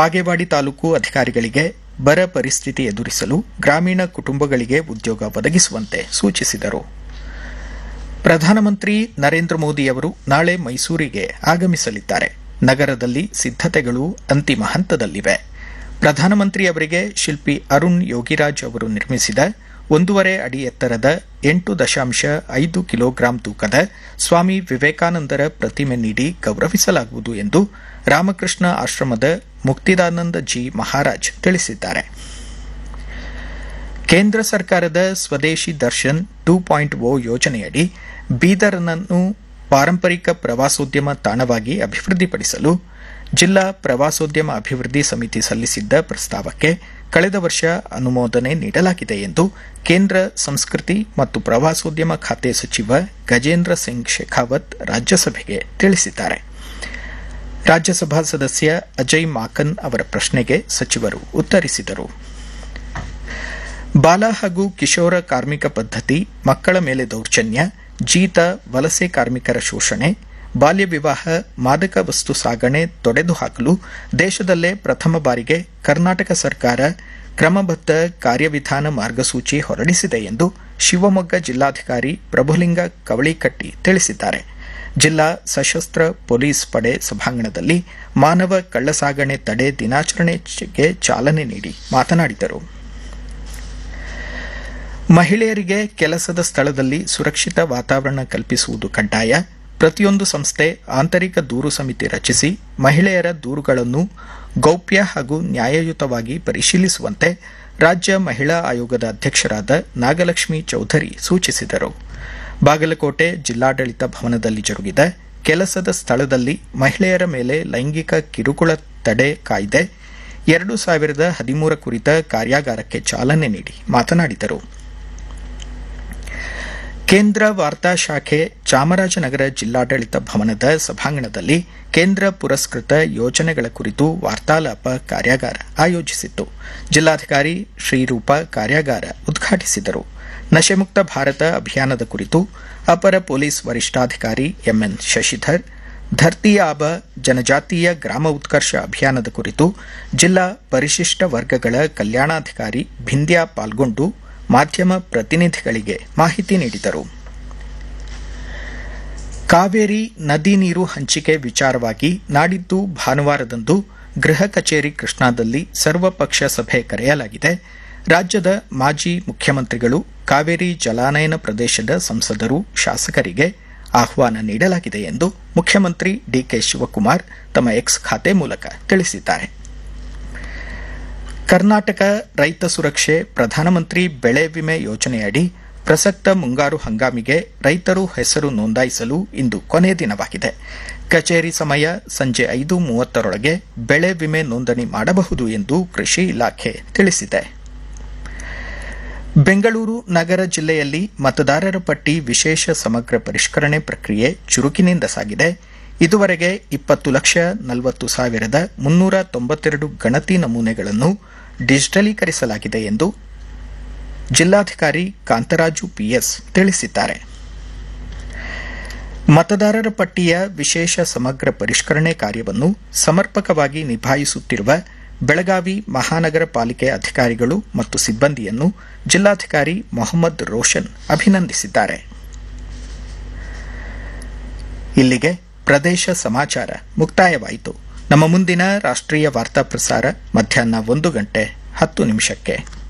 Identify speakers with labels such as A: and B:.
A: ಬಾಗೇವಾಡಿ ತಾಲೂಕು ಅಧಿಕಾರಿಗಳಿಗೆ ಬರ ಪರಿಸ್ಥಿತಿ ಎದುರಿಸಲು ಗ್ರಾಮೀಣ ಕುಟುಂಬಗಳಿಗೆ ಉದ್ಯೋಗ ಒದಗಿಸುವಂತೆ ಸೂಚಿಸಿದರು ಪ್ರಧಾನಮಂತ್ರಿ ನರೇಂದ್ರ ಮೋದಿ ಅವರು ನಾಳೆ ಮೈಸೂರಿಗೆ ಆಗಮಿಸಲಿದ್ದಾರೆ ನಗರದಲ್ಲಿ ಸಿದ್ದತೆಗಳು ಅಂತಿಮ ಹಂತದಲ್ಲಿವೆ ಪ್ರಧಾನಮಂತ್ರಿ ಅವರಿಗೆ ಶಿಲ್ಪಿ ಅರುಣ್ ಯೋಗಿರಾಜ್ ಅವರು ನಿರ್ಮಿಸಿದ ಒಂದೂವರೆ ಅಡಿ ಎತ್ತರದ ಎಂಟು ದಶಾಂಶ ಐದು ಕಿಲೋಗ್ರಾಂ ತೂಕದ ಸ್ವಾಮಿ ವಿವೇಕಾನಂದರ ಪ್ರತಿಮೆ ನೀಡಿ ಗೌರವಿಸಲಾಗುವುದು ಎಂದು ರಾಮಕೃಷ್ಣ ಆಶ್ರಮದ ಮುಕ್ತಿದಾನಂದ ಜಿ ಮಹಾರಾಜ್ ತಿಳಿಸಿದ್ದಾರೆ ಕೇಂದ್ರ ಸರ್ಕಾರದ ಸ್ವದೇಶಿ ದರ್ಶನ್ ಟೂ ಪಾಯಿಂಟ್ ಓ ಯೋಜನೆಯಡಿ ಬೀದರ್ನನ್ನು ಪಾರಂಪರಿಕ ಪ್ರವಾಸೋದ್ಯಮ ತಾಣವಾಗಿ ಅಭಿವೃದ್ಧಿಪಡಿಸಲು ಜಿಲ್ಲಾ ಪ್ರವಾಸೋದ್ಯಮ ಅಭಿವೃದ್ಧಿ ಸಮಿತಿ ಸಲ್ಲಿಸಿದ್ದ ಪ್ರಸ್ತಾವಕ್ಕೆ ಕಳೆದ ವರ್ಷ ಅನುಮೋದನೆ ನೀಡಲಾಗಿದೆ ಎಂದು ಕೇಂದ್ರ ಸಂಸ್ಕೃತಿ ಮತ್ತು ಪ್ರವಾಸೋದ್ಯಮ ಖಾತೆ ಸಚಿವ ಗಜೇಂದ್ರ ಸಿಂಗ್ ಶೇಖಾವತ್ ರಾಜ್ಯಸಭೆಗೆ ತಿಳಿಸಿದ್ದಾರೆ ರಾಜ್ಯಸಭಾ ಸದಸ್ಯ ಅಜಯ್ ಮಾಕನ್ ಅವರ ಪ್ರಶ್ನೆಗೆ ಸಚಿವರು ಉತ್ತರಿಸಿದರು ಬಾಲ ಹಾಗೂ ಕಿಶೋರ ಕಾರ್ಮಿಕ ಪದ್ಧತಿ ಮಕ್ಕಳ ಮೇಲೆ ದೌರ್ಜನ್ಯ ಜೀತ ವಲಸೆ ಕಾರ್ಮಿಕರ ಶೋಷಣೆ ಬಾಲ್ಯ ವಿವಾಹ ಮಾದಕ ವಸ್ತು ಸಾಗಣೆ ತೊಡೆದು ಹಾಕಲು ದೇಶದಲ್ಲೇ ಪ್ರಥಮ ಬಾರಿಗೆ ಕರ್ನಾಟಕ ಸರ್ಕಾರ ಕ್ರಮಬದ್ಧ ಕಾರ್ಯವಿಧಾನ ಮಾರ್ಗಸೂಚಿ ಹೊರಡಿಸಿದೆ ಎಂದು ಶಿವಮೊಗ್ಗ ಜಿಲ್ಲಾಧಿಕಾರಿ ಪ್ರಭುಲಿಂಗ ಕವಳಿಕಟ್ಟಿ ತಿಳಿಸಿದ್ದಾರೆ ಜಿಲ್ಲಾ ಸಶಸ್ತ್ರ ಪೊಲೀಸ್ ಪಡೆ ಸಭಾಂಗಣದಲ್ಲಿ ಮಾನವ ಕಳ್ಳಸಾಗಣೆ ತಡೆ ದಿನಾಚರಣೆಗೆ ಚಾಲನೆ ನೀಡಿ ಮಾತನಾಡಿದರು ಮಹಿಳೆಯರಿಗೆ ಕೆಲಸದ ಸ್ಥಳದಲ್ಲಿ ಸುರಕ್ಷಿತ ವಾತಾವರಣ ಕಲ್ಪಿಸುವುದು ಕಡ್ಡಾಯ ಪ್ರತಿಯೊಂದು ಸಂಸ್ಥೆ ಆಂತರಿಕ ದೂರು ಸಮಿತಿ ರಚಿಸಿ ಮಹಿಳೆಯರ ದೂರುಗಳನ್ನು ಗೌಪ್ಯ ಹಾಗೂ ನ್ಯಾಯಯುತವಾಗಿ ಪರಿಶೀಲಿಸುವಂತೆ ರಾಜ್ಯ ಮಹಿಳಾ ಆಯೋಗದ ಅಧ್ಯಕ್ಷರಾದ ನಾಗಲಕ್ಷ್ಮಿ ಚೌಧರಿ ಸೂಚಿಸಿದರು ಬಾಗಲಕೋಟೆ ಜಿಲ್ಲಾಡಳಿತ ಭವನದಲ್ಲಿ ಜರುಗಿದ ಕೆಲಸದ ಸ್ಥಳದಲ್ಲಿ ಮಹಿಳೆಯರ ಮೇಲೆ ಲೈಂಗಿಕ ಕಿರುಕುಳ ತಡೆ ಕಾಯ್ದೆ ಎರಡು ಸಾವಿರದ ಹದಿಮೂರ ಕುರಿತ ಕಾರ್ಯಾಗಾರಕ್ಕೆ ಚಾಲನೆ ನೀಡಿ ಮಾತನಾಡಿದರು ಕೇಂದ್ರ ವಾರ್ತಾ ಶಾಖೆ ಚಾಮರಾಜನಗರ ಜಿಲ್ಲಾಡಳಿತ ಭವನದ ಸಭಾಂಗಣದಲ್ಲಿ ಕೇಂದ್ರ ಪುರಸ್ಕೃತ ಯೋಜನೆಗಳ ಕುರಿತು ವಾರ್ತಾಲಾಪ ಕಾರ್ಯಾಗಾರ ಆಯೋಜಿಸಿತ್ತು ಜಿಲ್ಲಾಧಿಕಾರಿ ಶ್ರೀರೂಪ ಕಾರ್ಯಾಗಾರ ಉದ್ಘಾಟಿಸಿದರು ನಶೆಮುಕ್ತ ಭಾರತ ಅಭಿಯಾನದ ಕುರಿತು ಅಪರ ಪೊಲೀಸ್ ವರಿಷ್ಠಾಧಿಕಾರಿ ಎಂಎನ್ ಶಶಿಧರ್ ಧರ್ತಿ ಆಬ ಜನಜಾತೀಯ ಗ್ರಾಮ ಉತ್ಕರ್ಷ ಅಭಿಯಾನದ ಕುರಿತು ಜಿಲ್ಲಾ ಪರಿಶಿಷ್ಟ ವರ್ಗಗಳ ಕಲ್ಯಾಣಾಧಿಕಾರಿ ಭಿಂದ್ಯಾ ಪಾಲ್ಗೊಂಡು ಮಾಧ್ಯಮ ಪ್ರತಿನಿಧಿಗಳಿಗೆ ಮಾಹಿತಿ ನೀಡಿದರು ಕಾವೇರಿ ನದಿ ನೀರು ಹಂಚಿಕೆ ವಿಚಾರವಾಗಿ ನಾಡಿದ್ದು ಭಾನುವಾರದಂದು ಗೃಹ ಕಚೇರಿ ಕೃಷ್ಣಾದಲ್ಲಿ ಸರ್ವಪಕ್ಷ ಸಭೆ ಕರೆಯಲಾಗಿದೆ ರಾಜ್ಯದ ಮಾಜಿ ಮುಖ್ಯಮಂತ್ರಿಗಳು ಕಾವೇರಿ ಜಲಾನಯನ ಪ್ರದೇಶದ ಸಂಸದರು ಶಾಸಕರಿಗೆ ಆಹ್ವಾನ ನೀಡಲಾಗಿದೆ ಎಂದು ಮುಖ್ಯಮಂತ್ರಿ ಡಿಕೆ ಶಿವಕುಮಾರ್ ತಮ್ಮ ಎಕ್ಸ್ ಖಾತೆ ಮೂಲಕ ತಿಳಿಸಿದ್ದಾರೆ ಕರ್ನಾಟಕ ರೈತ ಸುರಕ್ಷೆ ಪ್ರಧಾನಮಂತ್ರಿ ಬೆಳೆ ವಿಮೆ ಯೋಜನೆಯಡಿ ಪ್ರಸಕ್ತ ಮುಂಗಾರು ಹಂಗಾಮಿಗೆ ರೈತರು ಹೆಸರು ನೋಂದಾಯಿಸಲು ಇಂದು ಕೊನೆ ದಿನವಾಗಿದೆ ಕಚೇರಿ ಸಮಯ ಸಂಜೆ ಐದು ಮೂವತ್ತರೊಳಗೆ ಬೆಳೆ ವಿಮೆ ನೋಂದಣಿ ಮಾಡಬಹುದು ಎಂದು ಕೃಷಿ ಇಲಾಖೆ ತಿಳಿಸಿದೆ ಬೆಂಗಳೂರು ನಗರ ಜಿಲ್ಲೆಯಲ್ಲಿ ಮತದಾರರ ಪಟ್ಟಿ ವಿಶೇಷ ಸಮಗ್ರ ಪರಿಷ್ಕರಣೆ ಪ್ರಕ್ರಿಯೆ ಚುರುಕಿನಿಂದ ಸಾಗಿದೆ ಇದುವರೆಗೆ ಇಪ್ಪತ್ತು ಲಕ್ಷ ನಲವತ್ತು ಸಾವಿರದ ಮುನ್ನೂರ ತೊಂಬತ್ತೆರಡು ಗಣತಿ ನಮೂನೆಗಳನ್ನು ಡಿಜಿಟಲೀಕರಿಸಲಾಗಿದೆ ಎಂದು ಜಿಲ್ಲಾಧಿಕಾರಿ ಕಾಂತರಾಜು ಪಿಎಸ್ ತಿಳಿಸಿದ್ದಾರೆ ಮತದಾರರ ಪಟ್ಟಿಯ ವಿಶೇಷ ಸಮಗ್ರ ಪರಿಷ್ಕರಣೆ ಕಾರ್ಯವನ್ನು ಸಮರ್ಪಕವಾಗಿ ನಿಭಾಯಿಸುತ್ತಿರುವ ಬೆಳಗಾವಿ ಮಹಾನಗರ ಪಾಲಿಕೆ ಅಧಿಕಾರಿಗಳು ಮತ್ತು ಸಿಬ್ಬಂದಿಯನ್ನು ಜಿಲ್ಲಾಧಿಕಾರಿ ಮೊಹಮ್ಮದ್ ರೋಷನ್ ಅಭಿನಂದಿಸಿದ್ದಾರೆ ಇಲ್ಲಿಗೆ ಪ್ರದೇಶ ಸಮಾಚಾರ ಮುಕ್ತಾಯವಾಯಿತು ನಮ್ಮ ಮುಂದಿನ ರಾಷ್ಟ್ರೀಯ ವಾರ್ತಾ ಪ್ರಸಾರ ಮಧ್ಯಾಹ್ನ ಒಂದು ಗಂಟೆ ಹತ್ತು ನಿಮಿಷಕ್ಕೆ